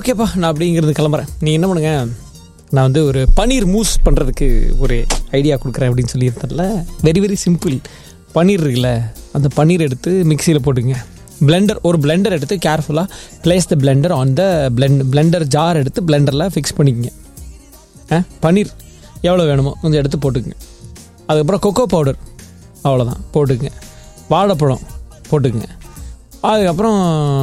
ஓகேப்பா நான் அப்படிங்கிறது கிளம்புறேன் நீ என்ன பண்ணுங்க நான் வந்து ஒரு பன்னீர் மூஸ் பண்ணுறதுக்கு ஒரு ஐடியா கொடுக்குறேன் அப்படின்னு சொல்லியிருந்தேன்ல வெரி வெரி சிம்பிள் பன்னீர் இருக்குல்ல அந்த பன்னீர் எடுத்து மிக்சியில் போட்டுங்க பிளெண்டர் ஒரு பிளெண்டர் எடுத்து கேர்ஃபுல்லாக place the blender on the blend blender jar எடுத்து பிளெண்டரில் ஃபிக்ஸ் பண்ணிக்கங்க ஆ பன்னீர் எவ்வளோ வேணுமோ கொஞ்சம் எடுத்து போட்டுக்குங்க அதுக்கப்புறம் கொக்கோ பவுடர் அவ்வளோதான் போட்டுக்குங்க வாழைப்பழம் போட்டுக்குங்க அதுக்கப்புறம்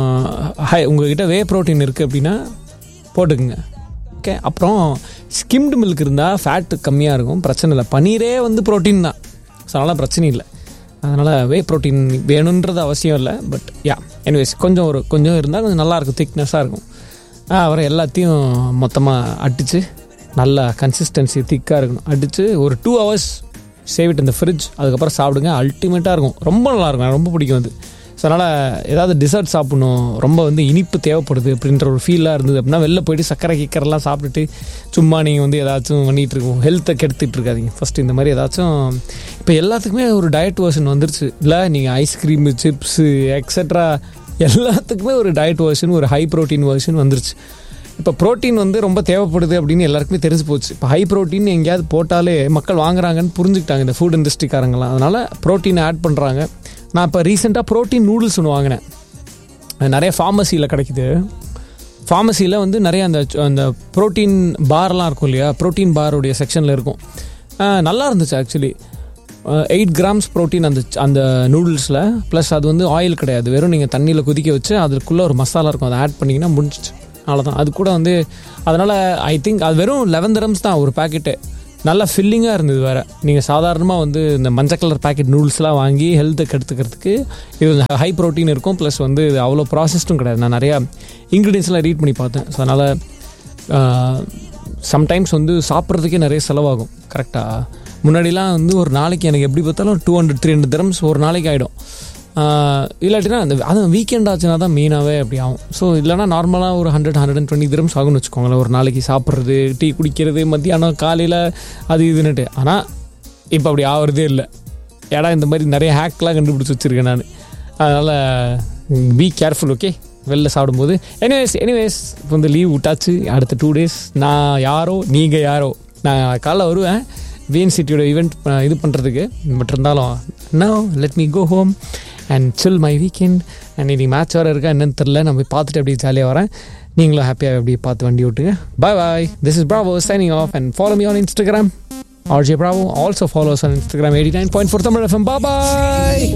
ஹை உங்ககிட்ட வே ப்ரோட்டீன் இருக்குது அப்படின்னா போட்டுக்குங்க ஓகே அப்புறம் ஸ்கிம்டு மில்க் இருந்தால் ஃபேட்டு கம்மியாக இருக்கும் பிரச்சனை இல்லை பன்னீரே வந்து ப்ரோட்டீன் தான் ஸோ அதனால் பிரச்சனை இல்லை அதனால் வே ப்ரோட்டீன் வேணுன்றது அவசியம் இல்லை பட் யா எனிவேஸ் கொஞ்சம் ஒரு கொஞ்சம் இருந்தால் கொஞ்சம் நல்லாயிருக்கும் திக்னஸாக இருக்கும் அப்புறம் எல்லாத்தையும் மொத்தமாக அடித்து நல்லா கன்சிஸ்டன்சி திக்காக இருக்கணும் அடித்து ஒரு டூ ஹவர்ஸ் சேவிட் இந்த ஃப்ரிட்ஜ் அதுக்கப்புறம் சாப்பிடுங்க அல்டிமேட்டாக இருக்கும் ரொம்ப நல்லாயிருக்கும் எனக்கு ரொம்ப பிடிக்கும் அது ஸோ அதனால் ஏதாவது டிசர்ட் சாப்பிடணும் ரொம்ப வந்து இனிப்பு தேவைப்படுது அப்படின்ற ஒரு ஃபீலாக இருந்தது அப்படின்னா வெளில போயிட்டு சக்கரை கிக்கரெல்லாம் சாப்பிட்டுட்டு சும்மா நீங்கள் வந்து ஏதாச்சும் பண்ணிகிட்டு இருக்கோம் ஹெல்த்தை கெடுத்துட்டு இருக்காதீங்க ஃபஸ்ட்டு இந்த மாதிரி ஏதாச்சும் இப்போ எல்லாத்துக்குமே ஒரு டயட் வெர்ஷன் வந்துருச்சு இல்லை நீங்கள் ஐஸ்கிரீமு சிப்ஸு எக்ஸட்ரா எல்லாத்துக்குமே ஒரு டயட் வெர்ஷன் ஒரு ஹை ப்ரோட்டீன் வெர்ஷன் வந்துருச்சு இப்போ ப்ரோட்டீன் வந்து ரொம்ப தேவைப்படுது அப்படின்னு எல்லாருக்குமே தெரிஞ்சு போச்சு இப்போ ஹை ப்ரோட்டீன் எங்கேயாவது போட்டாலே மக்கள் வாங்குறாங்கன்னு புரிஞ்சுக்கிட்டாங்க இந்த ஃபுட் இண்டஸ்ட்ரிக்காரங்களாம் அதனால் ப்ரோட்டீன் ஆட் பண்ணுறாங்க நான் இப்போ ரீசெண்டாக ப்ரோட்டீன் நூடுல்ஸ் ஒன்று வாங்கினேன் அது நிறைய ஃபார்மசியில் கிடைக்குது ஃபார்மசியில் வந்து நிறைய அந்த அந்த ப்ரோட்டீன் பார்லாம் இருக்கும் இல்லையா ப்ரோட்டீன் பாருடைய செக்ஷனில் இருக்கும் அஹ் நல்லா இருந்துச்சு ஆக்சுவலி எயிட் கிராம்ஸ் ப்ரோட்டீன் அந்த அந்த நூடுல்ஸில் ப்ளஸ் அது வந்து ஆயில் கிடையாது வெறும் நீங்கள் தண்ணியில் கொதிக்க வச்சு அதுக்குள்ளே ஒரு மசாலா இருக்கும் அதை ஆட் பண்ணிங்கன்னா முடிஞ்சிச்சு அவ்வளோதான் அது கூட வந்து அதனால் ஐ திங்க் அது வெறும் லெவன் திரம்ஸ் தான் ஒரு பாக்கெட்டு நல்லா ஃபில்லிங்காக இருந்தது வேறு நீங்கள் சாதாரணமாக வந்து இந்த மஞ்சள் கலர் பேக்கெட் நூடுல்ஸ்லாம் வாங்கி ஹெல்த்தை கெடுத்துக்கிறதுக்கு இது ஹை ப்ரோட்டீன் இருக்கும் ப்ளஸ் வந்து இது அவ்வளோ ப்ராசஸ்டும் கிடையாது நான் நிறையா இன்க்ரீடியன்ஸ்லாம் ரீட் பண்ணி பார்த்தேன் ஸோ அதனால் சம்டைம்ஸ் வந்து சாப்பிட்றதுக்கே நிறைய செலவாகும் கரெக்டாக முன்னாடிலாம் வந்து ஒரு நாளைக்கு எனக்கு எப்படி பார்த்தாலும் two hundred three hundred grams ஒரு நாளைக்கு ஆகிடும் இல்லாட்டினா அந்த அதுவும் வீக்கெண்ட் ஆச்சுன்னா தான் மெயினாகவே அப்படி ஆகும் ஸோ இல்லைனா நார்மலாக ஒரு hundred hundred and twenty grams ஆகும்னு வச்சுக்கோங்களேன் ஒரு நாளைக்கு சாப்பிட்றது டீ குடிக்கிறது மத்தியானம் காலையில் அது இதுன்னுட்டு ஆனால் இப்போ அப்படி ஆகிறதே இல்லை ஏடா இந்த மாதிரி நிறைய ஹேக்லாம் கண்டுபிடிச்சி வச்சுருக்கேன் நான் அதனால் பி கேர்ஃபுல் ஓகே வெளில சாப்பிடும்போது எனிவேஸ் எனிவேஸ் இப்போ வந்து லீவ் விட்டாச்சு அடுத்த டூ டேஸ் நான் யாரோ நீங்கள் யாரோ நான் காலைல வருவேன் விஎன்சிட்டியோட ஈவெண்ட் இது பண்ணுறதுக்கு பட் இருந்தாலும் no let me go home and chill my weekend and இன்னைக்கு மேட்ச் வேறு இருக்கா என்னன்னு தெரில நான் போய் பார்த்துட்டு அப்படியே ஜாலியாக வரேன் நீங்களும் ஹாப்பியாக அப்படியே பார்த்து வண்டி விட்டுங்க bye bye this is Bravo signing off and follow me on Instagram RJ Bravo also follows on Instagram eighty nine point four Tamil FM bye